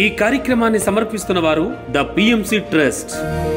ఈ కార్యక్రమాన్ని సమర్పిస్తున్న వారు ద పిఎంసి ట్రస్ట్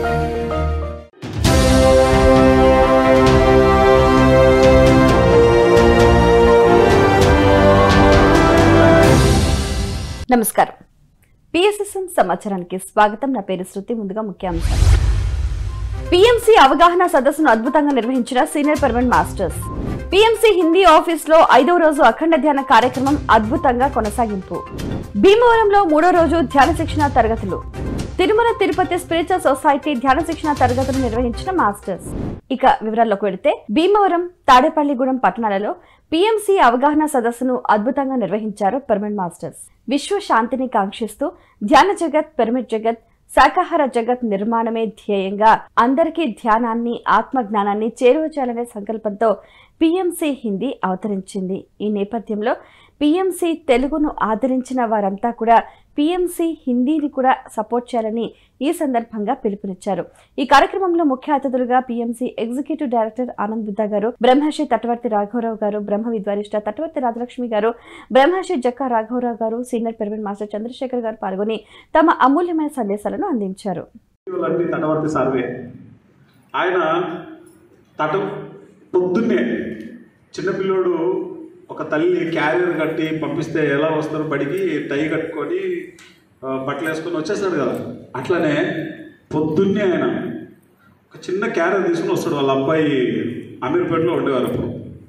నమస్కారం పిఎస్ఎస్ఎన్ సమాచారానికి స్వాగతం నా పేరు శృతి ముందుగా ముఖ్యాంశాలు పిఎంసి అవగాహన సదస్సును అద్భుతంగా నిర్వహించిన senior permanent masters PMC Hindi office లో ఐదవ రోజు అఖండ ధ్యాన కార్యక్రమం అద్భుతంగా కొనసాగింపు భీమవరంలో మూడో రోజు ధ్యాన శిక్షణ తరగతులు తిరుమల తిరుపతి స్పిరిచువల్ సొసైటీ ధ్యాన శిక్షణ తరగతులు నిర్వహించిన మాస్టర్స్ ఇక వివరాల్లోకి వెళితే భీమవరం తాడేపల్లిగూడెం పట్టణాలలో పిఎంసి అవగాహన సదస్సును అద్భుతంగా నిర్వహించారు పిరమిడ్ మాస్టర్స్ విశ్వ శాంతిని కాంక్షిస్తూ ధ్యాన జగత్ పిరమిడ్ జగత్ శాకాహార జగత్ నిర్మాణమే ధ్యేయంగా అందరికీ ధ్యానాన్ని ఆత్మ జ్ఞానాన్ని చేరువ చేయాలనే సంకల్పంతో పిఎంసి హిందీ అవతరించింది ఈ నేపథ్యంలో పిఎంసి తెలుగును ఆదరించిన వారంతా కూడా పిఎంసి హిందీని కూడా సపోర్ట్ చేయాలని ఈ సందర్భంగా పిలుపునిచ్చారు ఈ కార్యక్రమంలో ముఖ్య అతిథులుగా PMC executive director Anand Buddha garu Brahmasri Tatavarthi రాఘవరావు గారు బ్రహ్మ విద్వారిష్ట తటవర్తి రాజలక్ష్మి గారు బ్రహ్మశ్రీ జక్కా రాఘవరావు గారు సీనియర్ పిరమిడ్ మాస్టర్ చంద్రశేఖర్ గారు పాల్గొని తమ అమూల్యమైన సందేశాలను అందించారు ఇవన్నీ తటవర్తి సర్వే ఆయన తట పొద్దున్నే చిన్నపిల్లోడు ఒక తల్లి క్యారియర్ కట్టి పంపిస్తే ఎలా వస్తారు బడికి టై కట్టుకొని ఆ, బట్టలు వేసుకొని వచ్చేస్తాడు కదా అట్లనే పొద్దున్నే ఆయన ఒక చిన్న క్యారియర్ తీసుకుని వస్తాడు వాళ్ళ అబ్బాయి అమీర్పేటలో ఉండేవారు అప్పుడు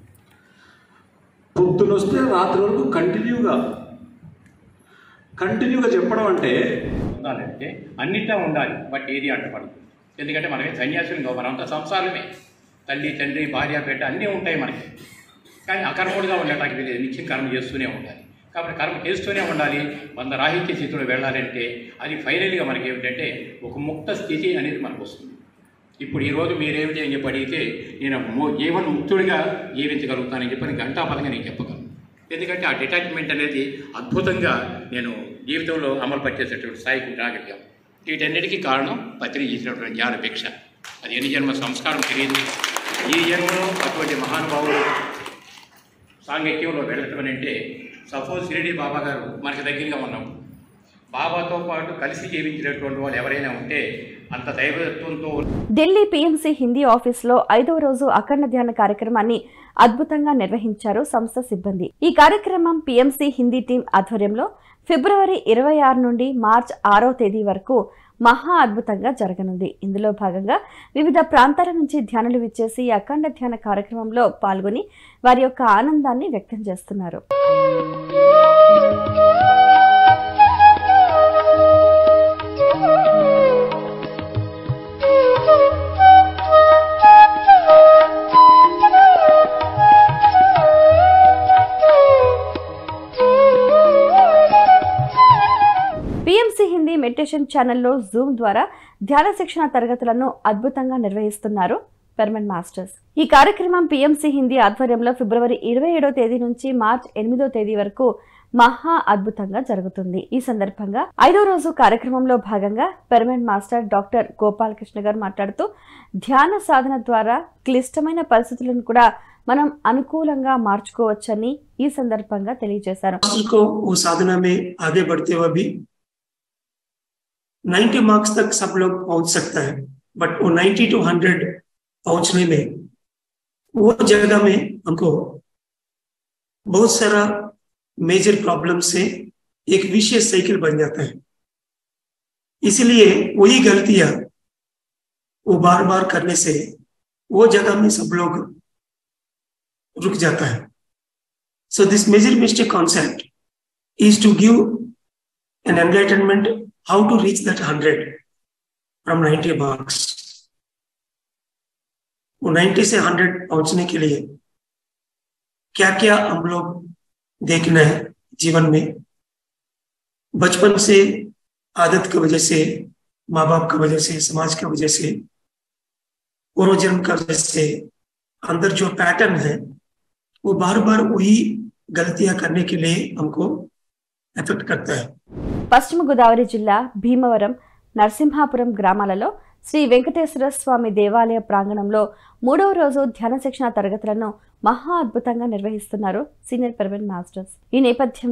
పొద్దున వస్తే రాత్రి వరకు కంటిన్యూగా కంటిన్యూగా చెప్పడం అంటే ఉండాలంటే అన్నిటా ఉండాలి బట్ ఏది అంటపడదు ఎందుకంటే మనకి సన్యాసులు మనంతా సంసారమే తల్లి తండ్రి భార్య బిడ్డ అన్నీ ఉంటాయి మనకి కానీ అకర్ముడుగా ఉండటానికి వీలేదు నిత్యం కర్మ చేస్తూనే ఉండాలి కాబట్టి కర్మ చేస్తూనే ఉండాలి వంద రాహిత్య స్థితిలో వెళ్ళాలంటే అది ఫైనల్గా మనకి ఏమిటంటే ఒక ముక్త స్థితి అనేది మనకు వస్తుంది ఇప్పుడు ఈరోజు మీరేమిటి అని చెప్పి అడిగితే నేను మో- జీవన ముక్తుడిగా జీవించగలుగుతానని చెప్పి గంటాపదంగా నేను చెప్పగలను ఎందుకంటే ఆ డిటాచ్మెంట్ అనేది అద్భుతంగా నేను జీవితంలో అమలు పరిచేసేటువంటి స్థాయికి రాగలిగాం వీటన్నిటికీ కారణం పత్రి చేసినటువంటి జ్ఞానపేక్ష అది ఎన్ని జన్మ సంస్కారం తెలియదు ఈ జన్మలో అటువంటి మహానుభావులు సాంగత్యంలో వెళ్ళటం అని అంటే సపోజ్ షిరిడి బాబా గారు మనకి దగ్గరగా ఉన్నాం బాబాతో పాటు కలిసి జీవించినటువంటి వాళ్ళు ఎవరైనా ఉంటే అంత దైవత్వంతో ఢిల్లీ పిఎంసి హిందీ ఆఫీసులో ఐదవ రోజు అఖండ ధ్యాన కార్యక్రమాన్ని అద్భుతంగా నిర్వహించారు సంస్థ సిబ్బంది ఈ కార్యక్రమం పిఎంసి హిందీ టీం ఆధ్వర్యంలో ఫిబ్రవరి ఇరవై ఆరు నుండి మార్చ్ ఆరో తేదీ వరకు మహా అద్భుతంగా జరగనుంది ఇందులో భాగంగా వివిధ ప్రాంతాల నుంచి ధ్యానులు విచ్చేసి ఈ అఖండ ధ్యాన కార్యక్రమంలో పాల్గొని వారి యొక్క ఆనందాన్ని వ్యక్తం చేస్తున్నారు పిఎంసి హిందీ మెడిటేషన్ ఛానల్లో జూమ్ ద్వారా ధ్యాన శిక్షణ తరగతులను అద్భుతంగా నిర్వహిస్తున్నారు పెర్మనెంట్ మాస్టర్స్ ఈ కార్యక్రమం పిఎంసి హిందీ ఆధ్వర్యంలో ఫిబ్రవరి ఇరవై ఏడో తేదీ నుంచి మార్చ్ ఎనిమిదో తేదీ వరకు మహా అద్భుతంగా జరుగుతుంది ఈ సందర్భంగా ఐదో రోజు కార్యక్రమంలో భాగంగా పెర్మనెంట్ మాస్టర్ డాక్టర్ గోపాలకృష్ణ గారు మాట్లాడుతూ ధ్యాన సాధన ద్వారా క్లిష్టమైన పరిస్థితులను కూడా మనం అనుకూలంగా మార్చుకోవచ్చని ఈ సందర్భంగా తెలియజేశారు मास्टर को वो साधना में आगे बढ़ते हुए भी 90 मार्क्स तक सब लोग पहुंच सकता है बट वो 90 टू 100 पहुंचने में वो जगह में हमको बहुत सारा मेजर प्रॉब्लम से एक विशेष साइकिल बन जाता है इसलिए वही गलतियां वो बार बार करने से वो जगह में सब लोग रुक जाता है So this major mistake concept is to give an enlightenment how to reach that 100 from 90 marks. वो 90 से 100 पहुंचने के लिए क्या क्या हम लोग देखना है जीवन में बचपन से आदत की वजह से माँ बाप की वजह से समाज की वजह से पूर्व जन्म की वजह से अंदर जो पैटर्न है वो बार बार वही गलतियां करने के लिए हमको एफेक्ट करता है పశ్చిమ గోదావరి జిల్లా భీమవరం నరసింహాపురం గ్రామాలలో శ్రీ వెంకటేశ్వర స్వామి దేవాలయ ప్రాంగణంలో మూడవ రోజు ధ్యాన శిక్షణ తరగతులను మహా అద్భుతంగా నిర్వహిస్తున్నారు సీనియర్ పిరమిడ్ మాస్టర్స్ ఈ నేపథ్యంలో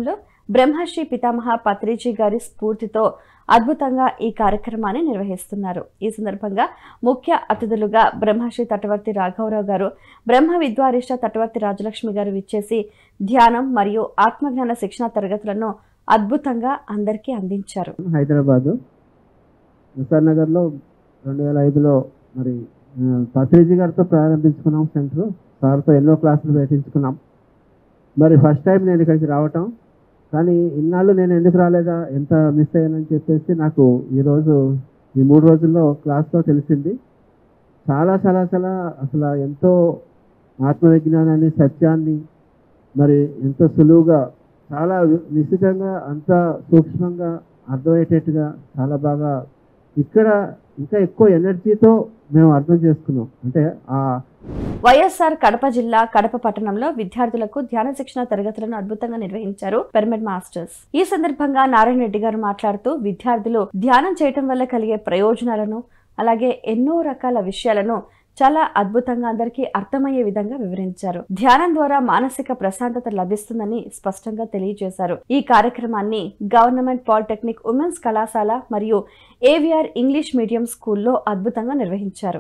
బ్రహ్మశ్రీ పితామహ పత్రిజీ గారి స్ఫూర్తితో అద్భుతంగా ఈ కార్యక్రమాన్ని నిర్వహిస్తున్నారు ఈ సందర్భంగా ముఖ్య అతిథులుగా బ్రహ్మశ్రీ తటవర్తి రాఘవరావు గారు బ్రహ్మ విద్వారిష్ట తటవర్తి రాజలక్ష్మి గారు విచ్చేసి ధ్యానం మరియు ఆత్మజ్ఞాన శిక్షణ తరగతులను అద్భుతంగా అందరికీ అందించారు హైదరాబాదు నిసార్ నగర్లో రెండు వేల ఐదులో మరి ఆ, పత్రిజీ గారితో ప్రారంభించుకున్నాం సెంటర్ సార్తో ఎన్నో క్లాసులు పెట్టించుకున్నాం మరి ఫస్ట్ టైం నేను ఇక్కడికి రావటం కానీ ఇన్నాళ్ళు నేను ఎందుకు రాలేదా ఎంత మిస్ అయ్యానని చెప్పేసి నాకు ఈరోజు ఈ మూడు రోజుల్లో క్లాస్లో తెలిసింది చాలా చాలా చాలా అసలు ఎంతో ఆత్మవిజ్ఞానాన్ని సత్యాన్ని మరి ఎంతో సులువుగా చాలా నిశ్చితంగా అంత సూక్ష్మంగా అర్థమయ్యేటట్టుగా చాలా బాగా ఇక్కడ ఇంకా ఎక్కువ ఎనర్జీతో మేము అర్థం చేసుకున్నాం అంటే ఆ వైఎస్ఆర్ కడప జిల్లా కడప పట్టణంలో విద్యార్థులకు ధ్యాన శిక్షణ తరగతులను అద్భుతంగా నిర్వహించారు పిరమిడ్ మాస్టర్స్ ఈ సందర్భంగా నారాయణ రెడ్డి గారు మాట్లాడుతూ విద్యార్థులు ధ్యానం చేయటం వల్ల కలిగే ప్రయోజనాలను అలాగే ఎన్నో రకాల విషయాలను చాలా అద్భుతంగా అందరికీ అర్థమయ్యే విధంగా వివరించారు ధ్యానం ద్వారా మానసిక ప్రశాంతత లభిస్తుందని స్పష్టంగా తెలియజేశారు ఈ కార్యక్రమాన్ని గవర్నమెంట్ పాలిటెక్నిక్ ఉమెన్స్ కళాశాల మరియు ఏవిఆర్ ఇంగ్లీష్ మీడియం స్కూల్లో అద్భుతంగా నిర్వహించారు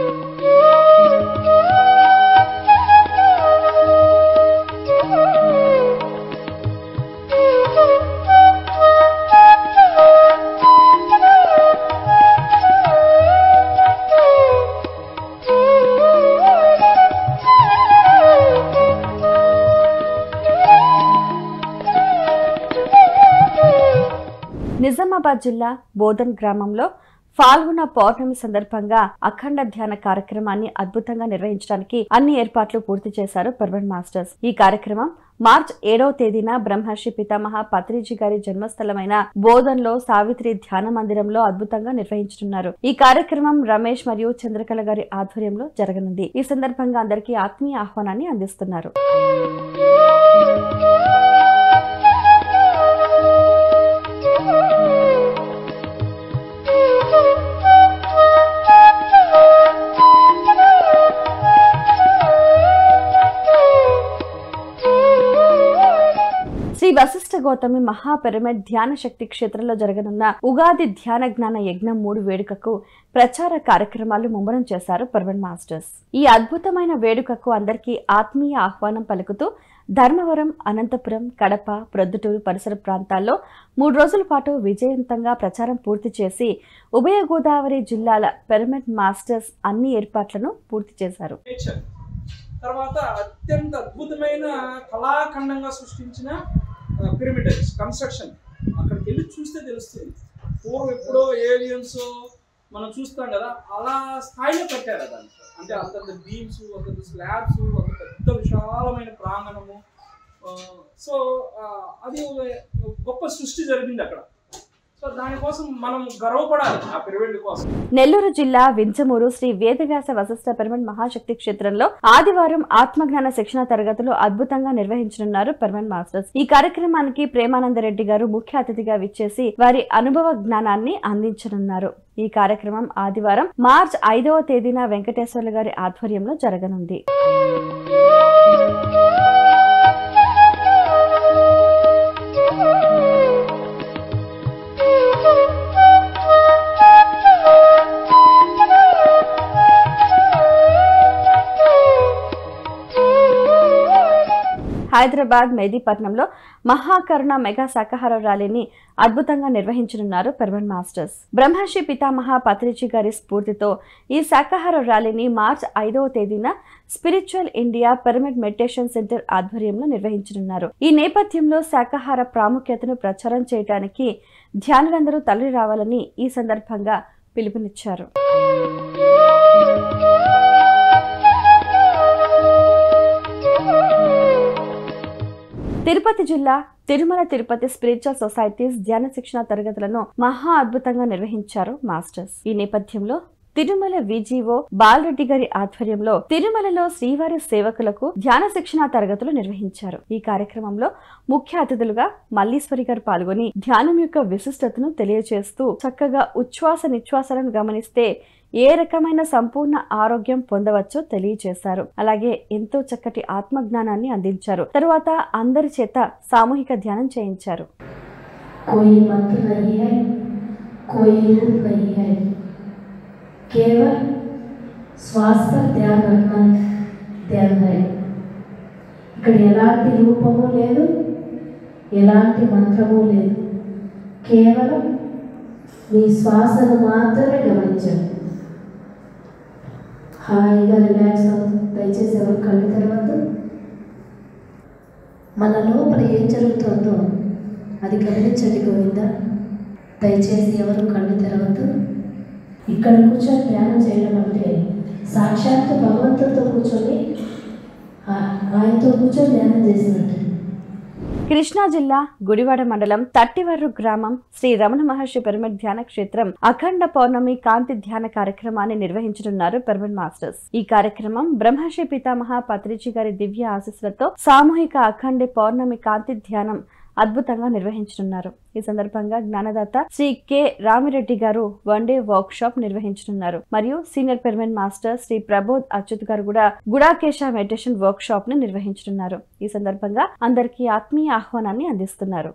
నిజామాబాద్ జిల్లా బోధన్ గ్రామంలో ఫాల్గుణ పౌర్ణమి సందర్భంగా అఖండ ధ్యాన కార్యక్రమాన్ని అద్భుతంగా నిర్వహించడానికి అన్ని ఏర్పాట్లు పూర్తి చేశారు పర్వన్ మాస్టర్స్ ఈ కార్యక్రమం మార్చ్ ఏడవ తేదీన బ్రహ్మర్షి పితామహ పత్రిజీ గారి జన్మస్థలమైన బోధన్లో సావిత్రి ధ్యాన మందిరంలో అద్భుతంగా నిర్వహించనున్నారు ఈ కార్యక్రమం రమేష్ మరియు చంద్రకళ గారి ఆధ్వర్యంలో జరగనుంది ఈ సందర్భంగా అందరికీ ఆత్మీయ ఆహ్వానాన్ని అందిస్తున్నారు శ్రీ వశిష్ఠ గౌతమి మహా పిరమిడ్ ధ్యాన శక్తి క్షేత్రంలో జరగనున్న ఉగాది ధ్యాన జ్ఞాన యజ్ఞం మూడు వేడుకకు ప్రచార కార్యక్రమాలు ముమ్మరం చేశారు పర్వన్ మాస్టర్స్ ఈ అద్భుతమైన వేడుకకు అందరికీ ఆత్మీయ ఆహ్వానం పలుకుతూ ధర్మవరం అనంతపురం కడప ప్రొద్దుటూరు పరిసర ప్రాంతాల్లో మూడు రోజుల పాటు విజయవంతంగా ప్రచారం పూర్తి చేసి ఉభయ గోదావరి జిల్లాల పిరమిడ్ మాస్టర్స్ అన్ని ఏర్పాట్లను పూర్తి చేశారు నేచర్ తర్వాత అత్యంత అద్భుతమైన కళాఖండంగా సృష్టించిన పిరమిడ్ కన్స్ట్రక్షన్ అక్కడికి వెళ్ళి చూస్తే తెలుస్తుంది పూర్వం ఎప్పుడో ఏలియన్స్ మనం చూస్తాం కదా అలా స్థాయిలో కట్టారు దాన్ని అంటే అంతంత బీమ్స్ అంతంత స్లాబ్స్ అంత పెద్ద విశాలమైన ప్రాంగణము సో అది ఒక గొప్ప సృష్టి జరిగింది అక్కడ సో దానికోసం మనం గర్వపడాలి ఆ పిరమిడ్ కోసం నెల్లూరు జిల్లా వింజమూరు శ్రీ వేదవ్యాస వశిష్ఠ పిరమిడ్ మహాశక్తి క్షేత్రంలో ఆదివారం ఆత్మజ్ఞాన శిక్షణ తరగతులు అద్భుతంగా నిర్వహించనున్నారు పిరమిడ్ మాస్టర్స్ ఈ కార్యక్రమానికి ప్రేమానంద రెడ్డి గారు ముఖ్య అతిథిగా విచ్చేసి వారి అనుభవ జ్ఞానాన్ని అందించనున్నారు ఈ కార్యక్రమం ఆదివారం మార్చ్ ఐదవ తేదీన వెంకటేశ్వర్లు గారి ఆధ్వర్యంలో జరగనుంది హైదరాబాద్ మెహదీపట్నంలో మహాకరుణ మెగా శాకాహార ర్యాలీని అద్భుతంగా నిర్వహించనున్నారు పెర్వన్ మాస్టర్స్ బ్రహ్మర్షి పితామహ పత్రిజీ గారి స్ఫూర్తితో ఈ శాకాహార ర్యాలీని మార్చ్ ఐదవ తేదీన spiritual India pyramid meditation centre ఆధ్వర్యంలో నిర్వహించనున్నారు ఈ నేపథ్యంలో శాకాహార ప్రాముఖ్యతను ప్రచారం చేయడానికి ధ్యానులందరూ తరలి రావాలని ఈ సందర్భంగా పిలుపునిచ్చారు తిరుపతి జిల్లా తిరుమల తిరుపతి స్పిరిచువల్ సొసైటీస్ ధ్యాన శిక్షణ తరగతులను మహా అద్భుతంగా నిర్వహించారు మాస్టర్స్ ఈ నేపథ్యంలో తిరుమల విజిఓ బాలరెడ్డి గారి ఆధ్వర్యంలో తిరుమలలో శ్రీవారి సేవకులకు ధ్యాన శిక్షణ తరగతులు నిర్వహించారు ఈ కార్యక్రమంలో ముఖ్య అతిథులుగా మల్లీశ్వరి గారు పాల్గొని ధ్యానం యొక్క విశిష్టతను తెలియజేస్తూ చక్కగా ఉచ్ఛ్వాస నిశ్వాసాలను గమనిస్తే ఏ రకమైన సంపూర్ణ ఆరోగ్యం పొందవచ్చో తెలియజేశారు అలాగే ఎంతో చక్కటి ఆత్మజ్ఞానాన్ని అందించారు తరువాత అందరి చేత సామూహిక ధ్యానం చేయించారు कोई मंत्र नहीं है कोई रूप नहीं है केवल श्वास पर ध्यान रखना ध्यान है ఇక్కడ ఎలాంటి రూపము లేదు ఎలాంటి మంత్రము లేదు కేవలం మీ శ్వాసను మాత్రమే గమనించండి హాయిగా రిలాక్స్ అవుతుంది దయచేసి ఎవరు కళ్ళు తెరవద్దు మన లోపల ఏం జరుగుతుందో అది గమనించండి గోవిందా దయచేసి ఎవరు కళ్ళు తెరవద్దు ఇక్కడ కూర్చొని ధ్యానం చేయడం అంటే సాక్షాత్తు భగవంతుడితో కూర్చొని ఆ- ఆయనతో కూర్చొని ధ్యానం చేసినట్టు కృష్ణా జిల్లా గుడివాడ మండలం తట్టివర్రు గ్రామం శ్రీ రమణ మహర్షి పిరమిడ్ ధ్యాన క్షేత్రం అఖండ పౌర్ణమి కాంతి ధ్యాన కార్యక్రమాన్ని నిర్వహించనున్నారు పిరమిడ్ మాస్టర్స్ ఈ కార్యక్రమం బ్రహ్మర్షి పితామహ పత్రిజీ గారి దివ్య ఆశీస్సులతో సామూహిక అఖండ పౌర్ణమి కాంతి ధ్యానం అద్భుతంగా నిర్వహించనున్నారు ఈ సందర్భంగా జ్ఞానదాత శ్రీ కె రామిరెడ్డి గారు వన్ డే వర్క్ షాప్ నిర్వహించనున్నారు మరియు senior pyramid master Sri Prabodh Achyut garu కూడా గుడాకేశ మెడిటేషన్ వర్క్ షాప్ ని నిర్వహించనున్నారు ఈ సందర్భంగా అందరికీ ఆత్మీయ ఆహ్వానాన్ని అందిస్తున్నారు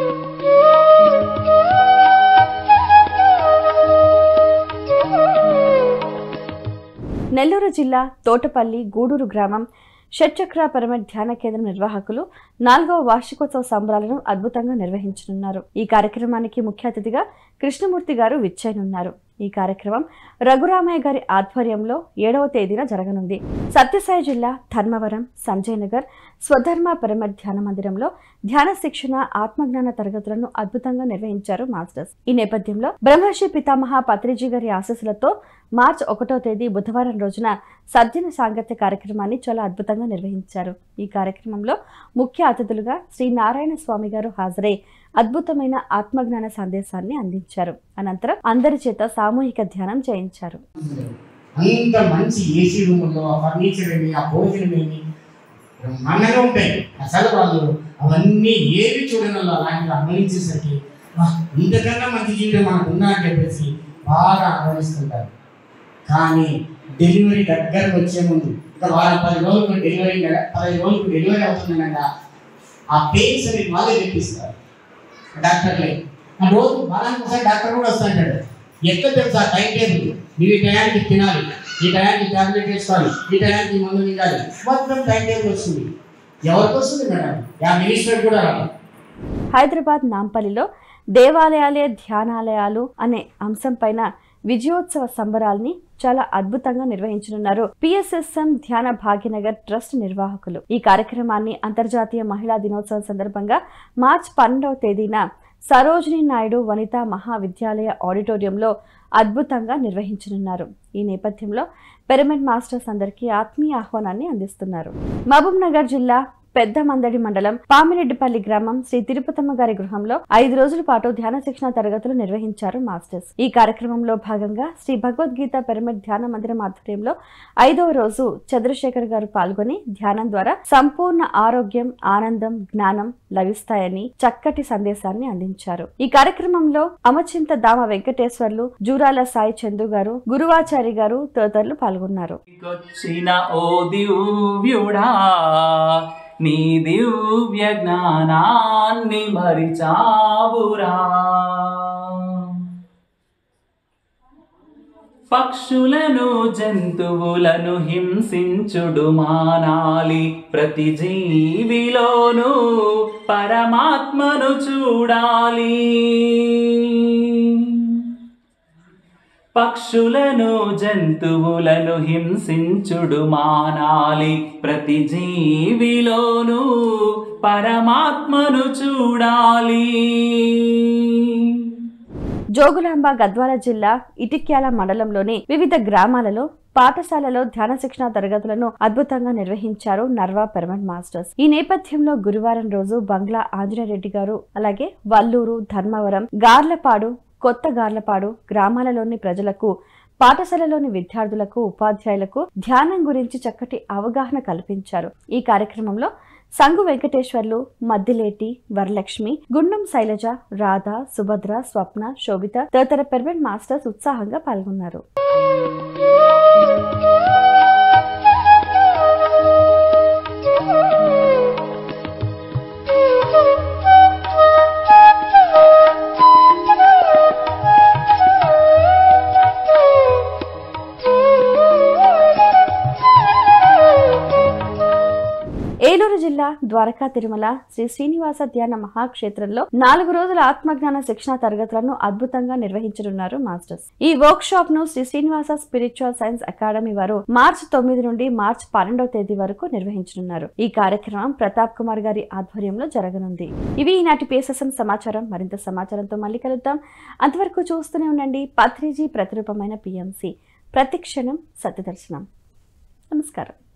నెల్లూరు జిల్లా తోటపల్లి గూడూరు గ్రామం షట్చక్ర పిరమిడ్ ధ్యాన కేంద్రం నిర్వాహకులు నాలుగవ వార్షికోత్సవ సంబరాలను అద్భుతంగా నిర్వహించనున్నారు ఈ కార్యక్రమానికి ముఖ్య అతిథిగా కృష్ణమూర్తి గారు విచ్చేయనున్నారు ఈ కార్యక్రమం రఘురామయ్య గారి ఆధ్వర్యంలో ఏడవ తేదీన జరగనుంది సత్యసాయి జిల్లా ధర్మవరం సంజయ్ నగర్ స్వధర్మ పిరమిడ్ ధ్యాన మందిరంలో ధ్యాన శిక్షణ ఆత్మజ్ఞాన తరగతులను అద్భుతంగా నిర్వహించారు మాస్టర్స్ ఈ నేపథ్యంలో బ్రహ్మర్షి పితామహ పత్రిజీ గారి ఆశీస్సులతో మార్చి ఒకటో తేదీ బుధవారం రోజున సజ్జన సాంగత్య కార్యక్రమాన్ని చాలా అద్భుతంగా నిర్వహించారు ఈ కార్యక్రమంలో ముఖ్య అతిథులుగా శ్రీ నారాయణ స్వామి గారు హాజరై అద్భుతమైన ఆత్మజ్ఞాన సందేశాన్ని అందించారు అనంతరం అందరి చేత సామూహిక ధ్యానం చేయించారు అంత మంచి ఏసీ రూముల్లో ఆ ఫర్నిచర్ ఏమి ఆ భోజనం ఏమి బ్రహ్మాండంగా ఉంటాయి అసలు వాళ్ళు అవన్నీ ఏవి చూడని వాళ్ళు అలాంటివి అనుభవించేసరికి "వా, ఇంతకన్నా మంచి జీవితం మనకు ఉందా అని చెప్పేసి బాగా అనుభవిస్తుంటారు కానీ డెలివరీ దగ్గరకు వచ్చే ముందు ఇంకా వారం పది రోజులకు డెలివరీ కదా పదిహేను రోజులకు డెలివరీ అవుతుందనగా ఆ పెయిన్స్ అనేది వాళ్ళే తెప్పిస్తారు డాక్టర్లే ఆ రోజు వారానికి ఒకసారి డాక్టర్ కూడా వస్తుంటాడు ఎక్కడ తెలుసా టైం టేబుల్ మీరు ఈ టయానికి తినాలి ఈ టయానికి టాబ్లెట్ వేసుకోవాలి ఈ టయానికి ఈ మందు తినాలి మొత్తం టైం టేబుల్ వస్తుంది ఎవరికి వస్తుంది మేడం యా మినిస్టర్ కూడా రాదు హైదరాబాద్ నాంపల్లిలో దేవాలయాలే ధ్యానాలయాలు అనే అంశం పైన విజయోత్సవ సంబరాల్ని చాలా అద్భుతంగా నిర్వహించనున్నారు పిఎస్ఎస్ఎం ధ్యాన భాగ్యనగర్ ట్రస్ట్ నిర్వాహకులు ఈ కార్యక్రమాన్ని అంతర్జాతీయ మహిళా దినోత్సవం సందర్భంగా మార్చ్ పన్నెండవ తేదీన సరోజిని నాయుడు వనితా మహావిద్యాలయ ఆడిటోరియంలో అద్భుతంగా నిర్వహించనున్నారు ఈ నేపథ్యంలో పిరమిడ్ మాస్టర్స్ అందరికీ ఆత్మీయ ఆహ్వానాన్ని అందిస్తున్నారు మహబూబ్ నగర్ జిల్లా పెద్ద మందడి మండలం పామిరెడ్డిపల్లి గ్రామం శ్రీ తిరుపతమ్మ గారి గృహంలో ఐదు రోజుల పాటు ధ్యాన శిక్షణ తరగతులు నిర్వహించారు మాస్టర్స్ ఈ కార్యక్రమంలో భాగంగా శ్రీ భగవద్గీత పిరమిడ్ ధ్యాన మందిరం ఆధ్వర్యంలో ఐదవ రోజు చంద్రశేఖర్ గారు పాల్గొని ధ్యానం ద్వారా సంపూర్ణ ఆరోగ్యం ఆనందం జ్ఞానం లభిస్తాయని చక్కటి సందేశాన్ని అందించారు ఈ కార్యక్రమంలో అమచింత దామ వెంకటేశ్వర్లు జూరాల సాయి చందు గారు గురువాచారి గారు తదితరులు పాల్గొన్నారు వచ్చిన ఓ దివ్యుడా నీ దివ్య జ్ఞానాన్ని మరిచావురా పక్షులను జంతువులను హింసించుడు మానాలి ప్రతి జీవిలోనూ పరమాత్మను చూడాలి పక్షులను జంతువులను హింసించుడు మానాలి ప్రతి జీవిలోనూ పరమాత్మను చూడాలి జోగులాంబ గద్వాల జిల్లా ఇటిక్యాల మండలంలోని వివిధ గ్రామాలలో పాఠశాలలో ధ్యాన శిక్షణ తరగతులను అద్భుతంగా నిర్వహించారు నర్వా పెర్మనెంట్ మాస్టర్స్ ఈ నేపథ్యంలో గురువారం రోజు బంగ్లా ఆంజనేయరెడ్డి గారు అలాగే వల్లూరు ధర్మవరం గార్లపాడు కొత్త గార్లపాడు గ్రామాలలోని ప్రజలకు పాఠశాలలోని విద్యార్థులకు ఉపాధ్యాయులకు ధ్యానం గురించి చక్కటి అవగాహన కల్పించారు ఈ కార్యక్రమంలో సంగు వెంకటేశ్వర్లు మద్దిలేటి వరలక్ష్మి గుండం శైలజ రాధ సుభద్ర స్వప్న శోభిత తదితర పెర్వెంట్ మాస్టర్స్ ఉత్సాహంగా పాల్గొన్నారు ఏలూరు జిల్లా ద్వారకా తిరుమల శ్రీ శ్రీనివాస ధ్యాన మహాక్షేత్రంలో నాలుగు రోజుల ఆత్మజ్ఞాన శిక్షణ తరగతులను అద్భుతంగా నిర్వహించనున్నారు మాస్టర్స్ ఈ వర్క్ షాప్ ను Sri Srinivasa spiritual science academy వారు మార్చి తొమ్మిది నుండి మార్చి పన్నెండవ తేదీ వరకు నిర్వహించనున్నారు ఈ కార్యక్రమం ప్రతాప్ కుమార్ గారి ఆధ్వర్యంలో జరగనుంది ఇవి ఈనాటి పిఎస్ఎస్ఎం సమాచారం మరింత సమాచారంతో మళ్ళీ కలుద్దాం అంతవరకు చూస్తూనే ఉండండి పత్రిజీ ప్రతిరూపమైన పిఎంసి ప్రతిక్షణం సత్యదర్శనం నమస్కారం